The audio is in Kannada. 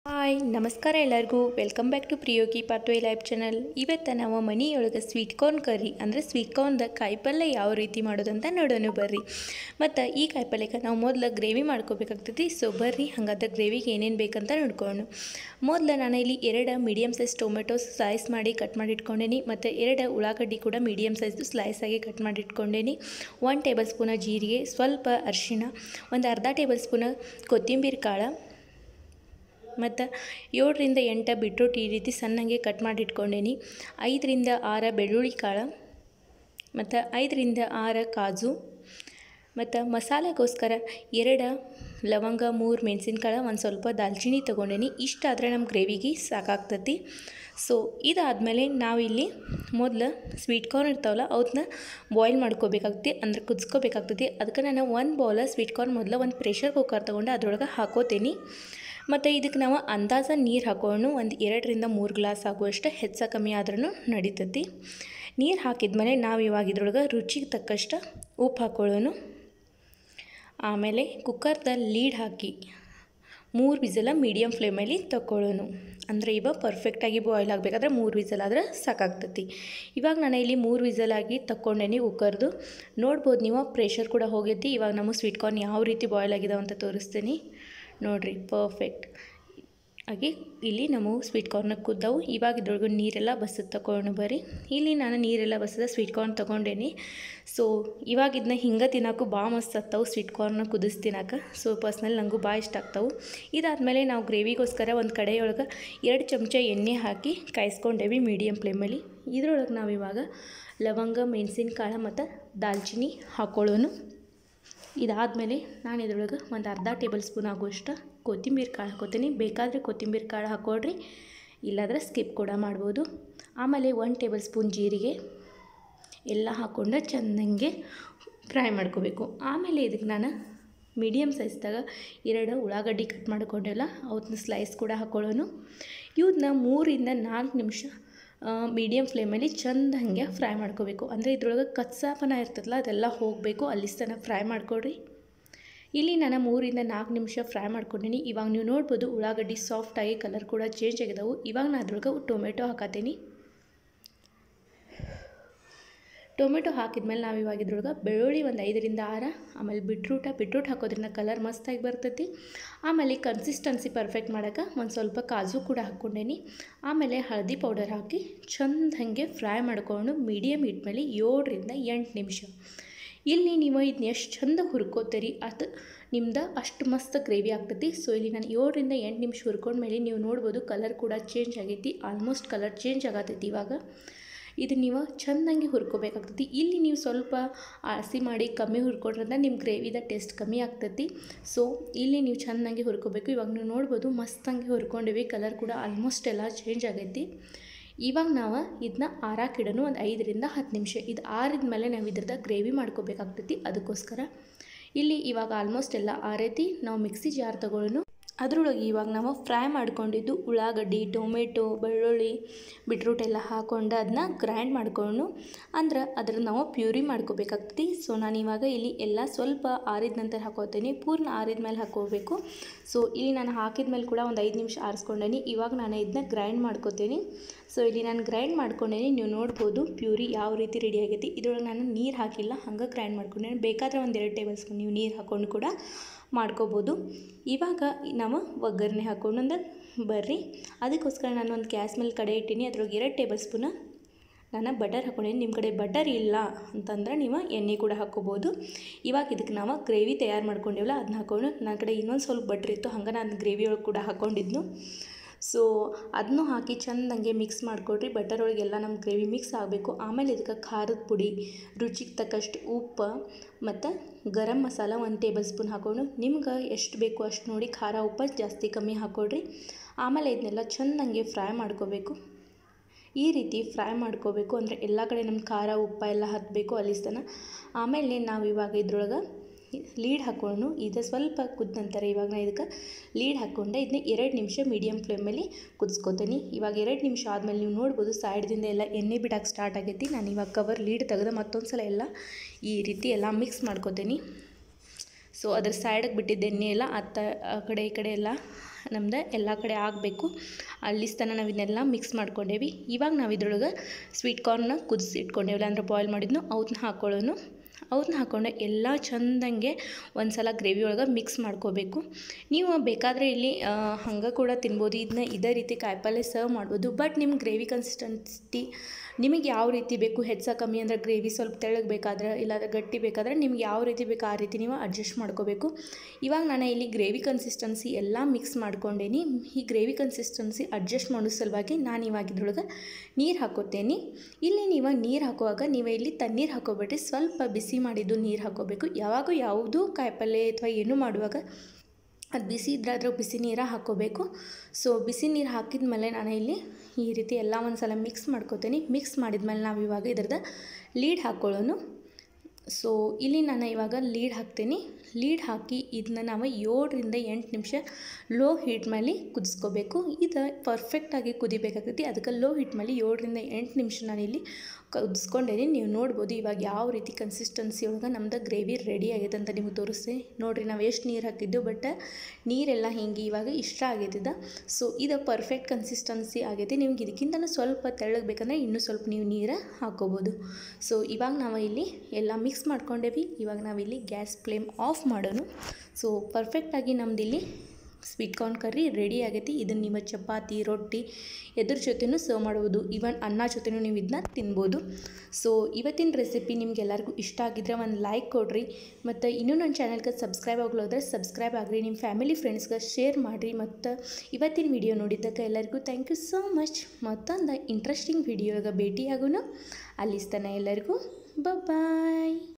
ಹಾಯ್ ನಮಸ್ಕಾರ ಎಲ್ಲರಿಗೂ welcome back to Priyogi pathway live channel ಇವತ್ತು ನಾವು ಮನೆಯೊಳಗೆ ಸ್ವೀಟ್ ಕಾರ್ನ್ ಕರಿ ಅಂದರೆ ಸ್ವೀಟ್ ಕಾರ್ನ್ದ ಕಾಯಿಪಲ್ಯ ಯಾವ ರೀತಿ ಮಾಡೋದಂತ ನೋಡೋಣ ಬರ್ರಿ ಮತ್ತು ಈ ಕಾಯಿಪಲ್ಯಕ್ಕೆ ನಾವು ಮೊದಲು ಗ್ರೇವಿ ಮಾಡ್ಕೋಬೇಕಾಗ್ತೈತಿ ಸೊ ಬರ್ರಿ ಹಾಗಾದ್ರೆ ಗ್ರೇವಿಗೆ ಏನೇನು ಬೇಕಂತ ನೋಡ್ಕೊಂಡು ಮೊದಲು ನಾನು ಇಲ್ಲಿ ಎರಡು ಮೀಡಿಯಮ್ ಸೈಜ್ ಟೊಮೆಟೊ ಸ್ಲೈಸ್ ಮಾಡಿ ಕಟ್ ಮಾಡಿ ಇಟ್ಕೊಂಡೇನಿ ಮತ್ತು ಎರಡು ಉಳ್ಳಾಗಡ್ಡಿ ಕೂಡ ಮೀಡಿಯಮ್ ಸೈಜ್ದು ಸ್ಲೈಸ್ ಆಗಿ ಕಟ್ ಮಾಡಿ ಇಟ್ಕೊಂಡೇನಿ ಒನ್ ಟೇಬಲ್ ಸ್ಪೂನ ಜೀರಿಗೆ ಸ್ವಲ್ಪ ಅರಿಶಿಣ ಒಂದು ಅರ್ಧ ಟೇಬಲ್ ಸ್ಪೂನ ಕೊತ್ತಂಬರಿ ಕಾಳು ಮತ್ತು ಏಳರಿಂದ ಎಂಟು ಬೀಟ್ರೂಟ್ ಈ ರೀತಿ ಸಣ್ಣಗೆ ಕಟ್ ಮಾಡಿ ಇಟ್ಕೊಂಡೇನಿ ಐದರಿಂದ ಆರು ಬೆಳ್ಳುಳ್ಳಿ ಕಾಳು ಮತ್ತು ಐದರಿಂದ ಆರು ಕಾಜು ಮತ್ತು ಮಸಾಲೆಗೋಸ್ಕರ ಎರಡು ಲವಂಗ ಮೂರು ಮೆಣಸಿನ್ಕಾಳು ಒಂದು ಸ್ವಲ್ಪ ದಾಲ್ಚಿನ್ನಿ ತೊಗೊಂಡೇನಿ ಇಷ್ಟಾದರೆ ನಮ್ಮ ಗ್ರೇವಿಗೆ ಸಾಕಾಗ್ತತಿ ಸೊ ಇದಾದಮೇಲೆ ನಾವಿಲ್ಲಿ ಮೊದಲು ಸ್ವೀಟ್ ಕಾರ್ನ್ ಇರ್ತಾವಲ್ಲ ಅವನ್ನ ಬಾಯ್ಲ್ ಮಾಡ್ಕೋಬೇಕಾಗ್ತೈತಿ ಅಂದ್ರೆ ಕುದಿಸ್ಕೋಬೇಕಾಗ್ತೈತಿ ಅದಕ್ಕೆ ನಾನು ಒಂದು ಬೌಲ ಸ್ವೀಟ್ ಕಾರ್ನ್ ಮೊದಲು ಒಂದು ಪ್ರೆಷರ್ ಕುಕ್ಕರ್ ತೊಗೊಂಡು ಅದ್ರೊಳಗೆ ಹಾಕೋತೀನಿ ಮತ್ತು ಇದಕ್ಕೆ ನಾವು ಅಂದಾಜ ನೀರು ಹಾಕೊಂಡು ಒಂದು ಎರಡರಿಂದ ಮೂರು ಗ್ಲಾಸ್ ಆಗುವಷ್ಟು ಹೆಚ್ಚ ಕಮ್ಮಿ ಆದ್ರೂ ನಡೀತೈತಿ ನೀರು ಹಾಕಿದ್ಮೇಲೆ ನಾವು ಇವಾಗ ಇದ್ರೊಳಗೆ ರುಚಿಗೆ ತಕ್ಕಷ್ಟು ಉಪ್ಪು ಹಾಕೊಳ್ಳೋನು ಆಮೇಲೆ ಕುಕ್ಕರ್ದ ಲೀಡ್ ಹಾಕಿ ಮೂರು ವಿಸಲ ಮೀಡಿಯಮ್ ಫ್ಲೇಮಲ್ಲಿ ತಗೊಳ್ಳೋನು ಅಂದರೆ ಇವಾಗ ಪರ್ಫೆಕ್ಟಾಗಿ ಬಾಯ್ಲ್ ಆಗಬೇಕಾದ್ರೆ ಮೂರು ವಿಸಲ್ ಆದರೆ ಸಾಕಾಗ್ತೈತಿ ಇವಾಗ ನಾನು ಇಲ್ಲಿ ಮೂರು ವಿಸಲಾಗಿ ತಕ್ಕೊಂಡೇನಿ ಕುಕ್ಕರ್ದು ನೋಡ್ಬೋದು ನೀವು ಪ್ರೆಷರ್ ಕೂಡ ಹೋಗೈತಿ ಇವಾಗ ನಮಗೆ ಸ್ವೀಟ್ ಕಾರ್ನ್ ಯಾವ ರೀತಿ ಬಾಯ್ಲ್ ಆಗಿದಾವೆ ಅಂತ ತೋರಿಸ್ತೀನಿ ನೋಡಿರಿ ಪರ್ಫೆಕ್ಟ್ ಆಗಿ ಇಲ್ಲಿ ನಮ್ಮ ಸ್ವೀಟ್ ಕಾರ್ನ ಕುದ್ದವು ಇವಾಗ ಇದ್ರೊಳಗೆ ನೀರೆಲ್ಲ ಬಸದು ತಗೊಂಡು ಬರ್ರಿ ಇಲ್ಲಿ ನಾನು ನೀರೆಲ್ಲ ಬಸದ ಸ್ವೀಟ್ ಕಾರ್ನ್ ತೊಗೊಂಡೇನಿ ಸೊ ಇವಾಗ ಇದನ್ನ ಹಿಂಗೆ ತಿನ್ನೋಕ್ಕೂ ಭಾಳ ಮಸ್ತ್ ಆಗ್ತಾವೆ ಸ್ವೀಟ್ ಕಾರ್ನ ಕುದಿಸಿ ತಿನ್ನೋಕೆ ಸೊ ಪರ್ಸ್ನಲ್ ನನಗೂ ಭಾಳ ಇಷ್ಟ ಆಗ್ತಾವೆ ಇದಾದಮೇಲೆ ನಾವು ಗ್ರೇವಿಗೋಸ್ಕರ ಒಂದು ಕಡೆಯೊಳಗೆ ಎರಡು ಚಮಚ ಎಣ್ಣೆ ಹಾಕಿ ಕಾಯಿಸ್ಕೊಂಡೇವಿ ಮೀಡಿಯಮ್ ಫ್ಲೇಮಲ್ಲಿ ಇದ್ರೊಳಗೆ ನಾವು ಇವಾಗ ಲವಂಗ ಮೆಣಸಿನಕಾಳು ಮತ್ತು ದಾಲ್ಚಿನ್ನಿ ಹಾಕ್ಕೊಳ್ಳೋನು ಇದಾದಮೇಲೆ ನಾನು ಇದ್ರೊಳಗೆ ಒಂದು ಅರ್ಧ ಟೇಬಲ್ ಸ್ಪೂನ್ ಆಗುವಷ್ಟು ಕೊತ್ತಂಬರಿ ಕಾಳು ಹಾಕೋತೀನಿ ಬೇಕಾದರೆ ಕೊತ್ತಂಬರಿ ಕಾಳು ಹಾಕ್ಕೊಳ್ರಿ ಇಲ್ಲಾಂದರೆ ಸ್ಕಿಪ್ ಕೂಡ ಮಾಡ್ಬೋದು ಆಮೇಲೆ ಒನ್ ಟೇಬಲ್ ಸ್ಪೂನ್ ಜೀರಿಗೆ ಎಲ್ಲ ಹಾಕ್ಕೊಂಡು ಚೆನ್ನಾಗೆ ಫ್ರೈ ಮಾಡ್ಕೋಬೇಕು ಆಮೇಲೆ ಇದಕ್ಕೆ ನಾನು ಮೀಡಿಯಮ್ ಸೈಜ್ದಾಗ ಎರಡು ಉಳ್ಳಾಗಡ್ಡಿ ಕಟ್ ಮಾಡ್ಕೊಂಡೆಲ್ಲ ಅವನ್ನ ಸ್ಲೈಸ್ ಕೂಡ ಹಾಕ್ಕೊಳ್ಳೋನು ಇವನ್ನ ಮೂರಿಂದ ನಾಲ್ಕು ನಿಮಿಷ ಮೀಡಿಯಮ್ ಫ್ಲೇಮಲ್ಲಿ ಚಂದ ಹಾಗೆ ಫ್ರೈ ಮಾಡ್ಕೋಬೇಕು ಅಂದರೆ ಇದ್ರೊಳಗೆ ಕಚ್ಚಾಪನ ಇರ್ತದಲ್ಲ ಅದೆಲ್ಲ ಹೋಗಬೇಕು ಅಲ್ಲಿ ತನಕ ಫ್ರೈ ಮಾಡ್ಕೊಳ್ರಿ ಇಲ್ಲಿ ನಾನು ಮೂರಿಂದ ನಾಲ್ಕು ನಿಮಿಷ ಫ್ರೈ ಮಾಡ್ಕೊಂಡಿನಿ ಇವಾಗ ನೀವು ನೋಡ್ಬೋದು ಉಳ್ಳಾಗಡ್ಡಿ ಸಾಫ್ಟಾಗಿ ಕಲರ್ ಕೂಡ ಚೇಂಜ್ ಆಗಿದಾವೆ ಇವಾಗ ನಾನು ಅದ್ರೊಳಗೆ ಟೊಮೆಟೊ ಹಾಕತ್ತೀನಿ ಟೊಮೆಟೊ ಹಾಕಿದ್ಮೇಲೆ ನಾವು ಇವಾಗ ಇದ್ರೊಳಗೆ ಬೆಳ್ಳುಳ್ಳಿ ಒಂದು ಐದರಿಂದ ಆರು ಆಮೇಲೆ ಬಿಟ್ರೂಟ ಬಿಟ್ರೂಟ್ ಹಾಕೋದ್ರಿಂದ ಕಲರ್ ಮಸ್ತಾಗಿ ಬರ್ತೈತಿ ಆಮೇಲೆ ಕನ್ಸಿಸ್ಟೆನ್ಸಿ ಪರ್ಫೆಕ್ಟ್ ಮಾಡೋಕೆ ಒಂದು ಸ್ವಲ್ಪ ಕಾಜು ಕೂಡ ಹಾಕ್ಕೊಂಡೇನಿ ಆಮೇಲೆ ಹಳದಿ ಪೌಡರ್ ಹಾಕಿ ಚಂದ ಹಾಗೆ ಫ್ರೈ ಮಾಡ್ಕೊಂಡು ಮೀಡಿಯಮ್ ಹಿಟ್ ಮೇಲೆ ಏಳರಿಂದ ಎಂಟು ನಿಮಿಷ ಇಲ್ಲಿ ನೀವು ಇದನ್ನ ಎಷ್ಟು ಚಂದ ಹುರ್ಕೋತೀರಿ ಅದು ನಿಮ್ದು ಅಷ್ಟು ಮಸ್ತ್ ಗ್ರೇವಿ ಆಗ್ತೈತಿ ಸೊ ಇಲ್ಲಿ ನಾನು ಏಳರಿಂದ ಎಂಟು ನಿಮಿಷ ಹುರ್ಕೊಂಡ್ಮೇಲೆ ನೀವು ನೋಡ್ಬೋದು ಕಲರ್ ಕೂಡ ಚೇಂಜ್ ಆಗೈತಿ ಆಲ್ಮೋಸ್ಟ್ ಕಲರ್ ಚೇಂಜ್ ಆಗತೈತಿ ಇವಾಗ ಇದು ನೀವು ಚೆಂದಂಗೆ ಹುರ್ಕೋಬೇಕಾಗ್ತೈತಿ ಇಲ್ಲಿ ನೀವು ಸ್ವಲ್ಪ ಆಸಿ ಮಾಡಿ ಕಮ್ಮಿ ಹುರ್ಕೊಂಡ್ರಿಂದ ನಿಮ್ಮ ಗ್ರೇವಿದ ಟೇಸ್ಟ್ ಕಮ್ಮಿ ಆಗ್ತೈತಿ ಸೊ ಇಲ್ಲಿ ನೀವು ಚೆಂದಂಗೆ ಹುರ್ಕೋಬೇಕು ಇವಾಗ ನೀವು ನೋಡ್ಬೋದು ಮಸ್ತಂಗೆ ಹುರ್ಕೊಂಡಿವಿ ಕಲರ್ ಕೂಡ ಆಲ್ಮೋಸ್ಟ್ ಎಲ್ಲ ಚೇಂಜ್ ಆಗೈತಿ ಇವಾಗ ನಾವು ಇದನ್ನ ಆರಾಕಿಡೋನು ಒಂದು ಐದರಿಂದ ಹತ್ತು ನಿಮಿಷ ಇದು ಆರಿದ ಮೇಲೆ ನಾವು ಇದ್ರದ್ದು ಗ್ರೇವಿ ಮಾಡ್ಕೋಬೇಕಾಗ್ತೈತಿ ಅದಕ್ಕೋಸ್ಕರ ಇಲ್ಲಿ ಇವಾಗ ಆಲ್ಮೋಸ್ಟ್ ಎಲ್ಲ ಆರೈತಿ ನಾವು ಮಿಕ್ಸಿ ಜಾರ್ ತೊಗೊಳ್ಳೋನು ಅದರೊಳಗೆ ಇವಾಗ ನಾವು ಫ್ರೈ ಮಾಡ್ಕೊಂಡಿದ್ದು ಉಳ್ಳಾಗಡ್ಡಿ ಟೊಮೆಟೊ ಬೆಳ್ಳುಳ್ಳಿ ಬಿಟ್ರೂಟ್ ಎಲ್ಲ ಹಾಕ್ಕೊಂಡು ಅದನ್ನ ಗ್ರೈಂಡ್ ಮಾಡ್ಕೊಂಡು ಅಂದ್ರೆ ಅದ್ರ ನಾವು ಪ್ಯೂರಿ ಮಾಡ್ಕೋಬೇಕಾಗ್ತೈತಿ ಸೊ ನಾನು ಇವಾಗ ಇಲ್ಲಿ ಎಲ್ಲ ಸ್ವಲ್ಪ ಆರಿದ ನಂತರ ಹಾಕೋತೀನಿ ಪೂರ್ಣ ಆರಿದ ಮೇಲೆ ಹಾಕೋಬೇಕು ಸೊ ಇಲ್ಲಿ ನಾನು ಹಾಕಿದ ಮೇಲೆ ಕೂಡ ಒಂದು ಐದು ನಿಮಿಷ ಆರಿಸ್ಕೊಂಡೇನಿ ಇವಾಗ ನಾನು ಇದನ್ನ ಗ್ರೈಂಡ್ ಮಾಡ್ಕೋತೀನಿ ಸೊ ಇಲ್ಲಿ ನಾನು ಗ್ರೈಂಡ್ ಮಾಡ್ಕೊಂಡೇನಿ ನೀವು ನೋಡ್ಬೋದು ಪ್ಯೂರಿ ಯಾವ ರೀತಿ ರೆಡಿ ಆಗೈತಿ ಇದ್ರೊಳಗೆ ನಾನು ನೀರು ಹಾಕಿಲ್ಲ ಹಂಗೆ ಗ್ರೈಂಡ್ ಮಾಡ್ಕೊಂಡೇನಿ ಬೇಕಾದರೆ ಒಂದು ಎರಡು ಟೇಬಲ್ ಸ್ಪೂನ್ ನೀವು ನೀರು ಹಾಕ್ಕೊಂಡು ಕೂಡ ಮಾಡ್ಕೋಬೋದು ಇವಾಗ ನಾವು ಒಗ್ಗರಣೆ ಹಾಕ್ಕೊಂಡು ಬರ್ರಿ ಅದಕ್ಕೋಸ್ಕರ ನಾನು ಒಂದು ಗ್ಯಾಸ್ ಮೇಲೆ ಕಡೆ ಇಟ್ಟೀನಿ ಅದ್ರೊಳಗೆ ಎರಡು ಟೇಬಲ್ ಸ್ಪೂನ ನಾನು ಬಟರ್ ಹಾಕ್ಕೊಂಡೀನಿ ನಿಮ್ಮ ಕಡೆ ಬಟರ್ ಇಲ್ಲ ಅಂತಂದ್ರೆ ನೀವು ಎಣ್ಣೆ ಕೂಡ ಹಾಕ್ಕೋಬೋದು ಇವಾಗ ಇದಕ್ಕೆ ನಾವು ಗ್ರೇವಿ ತಯಾರು ಮಾಡ್ಕೊಂಡಿವಲ್ಲ ಅದನ್ನ ಹಾಕ್ಕೊಂಡು ನನ್ನ ಕಡೆ ಇನ್ನೊಂದು ಸ್ವಲ್ಪ ಬಟ್ರ್ ಇತ್ತು ಹಂಗೆ ನಾನು ಗ್ರೇವಿ ಒಳಗೆ ಕೂಡ ಹಾಕ್ಕೊಂಡಿದ್ನು ಸೊ ಅದನ್ನು ಹಾಕಿ ಚೆಂದಂಗೆ ಮಿಕ್ಸ್ ಮಾಡಿಕೊಡ್ರಿ ಬಟರ್ ಒಳಗೆಲ್ಲ ನಮ್ಮ ಗ್ರೇವಿ ಮಿಕ್ಸ್ ಆಗಬೇಕು ಆಮೇಲೆ ಇದಕ್ಕೆ ಖಾರದ ಪುಡಿ ರುಚಿಗೆ ತಕ್ಕಷ್ಟು ಉಪ್ಪು ಮತ್ತು ಗರಂ ಮಸಾಲ ಒಂದು ಟೇಬಲ್ ಸ್ಪೂನ್ ಹಾಕ್ಕೊಂಡು ನಿಮ್ಗೆ ಎಷ್ಟು ಬೇಕು ಅಷ್ಟು ನೋಡಿ ಖಾರ ಉಪ್ಪು ಜಾಸ್ತಿ ಕಮ್ಮಿ ಹಾಕ್ಕೊಡ್ರಿ ಆಮೇಲೆ ಇದನ್ನೆಲ್ಲ ಚೆಂದಂಗೆ ಫ್ರೈ ಮಾಡ್ಕೋಬೇಕು ಈ ರೀತಿ ಫ್ರೈ ಮಾಡ್ಕೋಬೇಕು ಅಂದರೆ ಎಲ್ಲ ಕಡೆ ನಮ್ಮ ಖಾರ ಉಪ್ಪು ಎಲ್ಲ ಹತ್ತಬೇಕು ಅಲ್ಲಿಸ್ತನ ಆಮೇಲೆ ನಾವು ಇವಾಗ ಇದ್ರೊಳಗೆ ಲೀಡ್ ಹಾಕ್ಕೊಂಡು ಇದು ಸ್ವಲ್ಪ ಕುದ್ದ ನಂತರ ಇವಾಗ ನಾನು ಇದಕ್ಕೆ ಲೀಡ್ ಹಾಕ್ಕೊಂಡೆ ಇದನ್ನ ಎರಡು ನಿಮಿಷ ಮೀಡಿಯಮ್ ಫ್ಲೇಮಲ್ಲಿ ಕುದಿಸ್ಕೊತೀನಿ ಇವಾಗ ಎರಡು ನಿಮಿಷ ಆದಮೇಲೆ ನೀವು ನೋಡ್ಬೋದು ಸೈಡ್ದಿಂದ ಎಲ್ಲ ಎಣ್ಣೆ ಬಿಡೋಕೆ ಸ್ಟಾರ್ಟ್ ಆಗೈತಿ ನಾನು ಇವಾಗ ಕವರ್ ಲೀಡ್ ತೆಗೆದು ಮತ್ತೊಂದು ಸಲ ಎಲ್ಲ ಈ ರೀತಿ ಎಲ್ಲ ಮಿಕ್ಸ್ ಮಾಡ್ಕೊತೀನಿ ಸೊ ಅದ್ರ ಸೈಡಿಗೆ ಬಿಟ್ಟಿದ್ದ ಎಣ್ಣೆ ಎಲ್ಲ ಅತ್ತ ಆ ಕಡೆ ಈ ಕಡೆ ಎಲ್ಲ ನಮ್ದು ಎಲ್ಲ ಕಡೆ ಆಗಬೇಕು ಅಲ್ಲಿ ತನಕ ನಾವು ಇದನ್ನೆಲ್ಲ ಮಿಕ್ಸ್ ಮಾಡ್ಕೊಂಡೇವಿ ಇವಾಗ ನಾವು ಇದ್ರೊಳಗೆ ಸ್ವೀಟ್ ಕಾರ್ನ್ನ ಕುದಿಸಿ ಇಟ್ಕೊಂಡೇವಲ್ಲ ಅಂದ್ರೆ ಬಾಯ್ಲ್ ಮಾಡಿದ್ನು ಅವನ್ನ ಹಾಕೊಳ್ಳೋನು ಅವನ್ನ ಹಾಕ್ಕೊಂಡು ಎಲ್ಲ ಚಂದಂಗೆ ಒಂದು ಸಲ ಗ್ರೇವಿ ಒಳಗೆ ಮಿಕ್ಸ್ ಮಾಡ್ಕೋಬೇಕು ನೀವು ಬೇಕಾದರೆ ಇಲ್ಲಿ ಹಂಗೆ ಕೂಡ ತಿನ್ಬೋದು ಇದನ್ನ ಇದೇ ರೀತಿ ಕಾಯಿಪಲ್ಯ ಸರ್ವ್ ಮಾಡ್ಬೋದು ಬಟ್ ನಿಮ್ಮ ಗ್ರೇವಿ ಕನ್ಸಿಸ್ಟೆನ್ಸಿ ನಿಮಗೆ ಯಾವ ರೀತಿ ಬೇಕು ಹೆಚ್ಚು ಕಮ್ಮಿ ಅಂದರೆ ಗ್ರೇವಿ ಸ್ವಲ್ಪ ತೆಳ್ಳಗೆ ಬೇಕಾದ್ರೆ ಇಲ್ಲಾಂದ್ರೆ ಗಟ್ಟಿ ಬೇಕಾದ್ರೆ ನಿಮ್ಗೆ ಯಾವ ರೀತಿ ಬೇಕು ಆ ರೀತಿ ನೀವು ಅಡ್ಜಸ್ಟ್ ಮಾಡ್ಕೋಬೇಕು ಇವಾಗ ನಾನು ಇಲ್ಲಿ ಗ್ರೇವಿ ಕನ್ಸಿಸ್ಟೆನ್ಸಿ ಎಲ್ಲ ಮಿಕ್ಸ್ ಮಾಡ್ಕೊಂಡೇನಿ ಈ ಗ್ರೇವಿ ಕನ್ಸಿಸ್ಟೆನ್ಸಿ ಅಡ್ಜಸ್ಟ್ ಮಾಡೋ ಸಲುವಾಗಿ ನಾನು ಇವಾಗ ಇದ್ರೊಳಗೆ ನೀರು ಹಾಕೋತೇನೆ ಇಲ್ಲಿ ನೀವು ನೀರು ಹಾಕುವಾಗ ನೀವು ಇಲ್ಲಿ ತಣ್ಣೀರು ಹಾಕೋಬೇಡ್ರಿ ಸ್ವಲ್ಪ ಬಿಸಿ ಮಾಡಿದ್ದು ನೀರು ಹಾಕೋಬೇಕು ಯಾವಾಗ ಯಾವುದೂ ಕಾಯಿಪಲ್ಯ ಅಥವಾ ಏನು ಮಾಡುವಾಗ ಅದು ಬಿಸಿ ಇದ್ದರೆ ಅದ್ರ ಬಿಸಿ ನೀರ ಹಾಕ್ಕೋಬೇಕು ಸೊ ಬಿಸಿ ನೀರು ಹಾಕಿದ ಮೇಲೆ ನಾನು ಇಲ್ಲಿ ಈ ರೀತಿ ಎಲ್ಲ ಒಂದು ಸಲ ಮಿಕ್ಸ್ ಮಾಡ್ಕೋತೀನಿ ಮಿಕ್ಸ್ ಮಾಡಿದ್ಮೇಲೆ ನಾವು ಇವಾಗ ಇದ್ರದ್ದು ಲೀಡ್ ಹಾಕ್ಕೊಳ್ಳೋನು ಸೊ ಇಲ್ಲಿ ನಾನು ಇವಾಗ ಲೀಡ್ ಹಾಕ್ತೀನಿ ಲೀಡ್ ಹಾಕಿ ಇದನ್ನ ನಾವು ಏಳರಿಂದ ಎಂಟು ನಿಮಿಷ ಲೋ ಹೀಟ್ ಮೇಲೆ ಕುದಿಸ್ಕೋಬೇಕು ಇದು ಪರ್ಫೆಕ್ಟಾಗಿ ಕುದಿಬೇಕಾಗ್ತೈತಿ ಅದಕ್ಕೆ ಲೋ ಹೀಟ್ ಮೇಲೆ ಏಳರಿಂದ ಎಂಟು ನಿಮಿಷ ನಾನಿಲ್ಲಿ ಕುದಿಸ್ಕೊಂಡೇನಿ ನೀವು ನೋಡ್ಬೋದು ಇವಾಗ ಯಾವ ರೀತಿ ಕನ್ಸಿಸ್ಟೆನ್ಸಿ ಒಳಗೆ ನಮ್ದು ಗ್ರೇವಿ ರೆಡಿ ಆಗೈತೆ ಅಂತ ನಿಮ್ಗೆ ತೋರಿಸ್ತೀನಿ ನೋಡಿರಿ ನಾವು ಎಷ್ಟು ನೀರು ಹಾಕಿದ್ದು ಬಟ್ ನೀರೆಲ್ಲ ಹಿಂಗೆ ಇವಾಗ ಇಷ್ಟ ಆಗೈತಿದ ಸೊ ಇದು ಪರ್ಫೆಕ್ಟ್ ಕನ್ಸಿಸ್ಟೆನ್ಸಿ ಆಗೈತೆ ನಿಮ್ಗೆ ಇದಕ್ಕಿಂತಲೂ ಸ್ವಲ್ಪ ತೆಳ್ಳಗೆ ಬೇಕಂದ್ರೆ ಇನ್ನೂ ಸ್ವಲ್ಪ ನೀವು ನೀರು ಹಾಕ್ಕೋಬೋದು ಸೊ ಇವಾಗ ನಾವು ಇಲ್ಲಿ ಎಲ್ಲ ಮಿಕ್ಸ್ ಮಾಡ್ಕೊಂಡೇವಿ ಇವಾಗ ನಾವಿಲ್ಲಿ ಗ್ಯಾಸ್ ಫ್ಲೇಮ್ ಆಫ್ ಮಾಡೋಣ ಸೊ ಪರ್ಫೆಕ್ಟಾಗಿ ನಮ್ದಿಲ್ಲಿ ಸ್ವೀಟ್ ಕಾರ್ನ್ ಕರ್ರಿ ರೆಡಿ ಆಗೈತಿ ಇದನ್ನು ನೀವು ಚಪಾತಿ ರೊಟ್ಟಿ ಎದ್ರ ಜೊತೆನೂ ಸರ್ವ್ ಮಾಡ್ಬೋದು ಈವನ್ ಅನ್ನ ಜೊತೆನೂ ನೀವು ಇದನ್ನ ತಿನ್ಬೋದು ಸೊ ಇವತ್ತಿನ ರೆಸಿಪಿ ನಿಮ್ಗೆಲ್ಲರಿಗೂ ಇಷ್ಟ ಆಗಿದ್ರೆ ಒಂದು ಲೈಕ್ ಕೊಡಿರಿ ಮತ್ತು ಇನ್ನೂ ನನ್ನ ಚಾನಲ್ಗೆ ಸಬ್ಸ್ಕ್ರೈಬ್ ಆಗ್ಲೋದ್ರೆ ಸಬ್ಸ್ಕ್ರೈಬ್ ಆಗಿರಿ ನಿಮ್ಮ ಫ್ಯಾಮಿಲಿ ಫ್ರೆಂಡ್ಸ್ಗೆ ಶೇರ್ ಮಾಡಿರಿ ಮತ್ತು ಇವತ್ತಿನ ವಿಡಿಯೋ ನೋಡಿದ್ದಕ್ಕೆ ಎಲ್ಲರಿಗೂ ಥ್ಯಾಂಕ್ ಯು ಸೋ ಮಚ್ ಮತ್ತೊಂದು ಇಂಟ್ರೆಸ್ಟಿಂಗ್ ವಿಡಿಯೋಗೆ ಭೇಟಿಯಾಗೋಣ ಅಲ್ಲಿಸ್ತಾನೆ ಎಲ್ಲರಿಗೂ ಬಾಯ್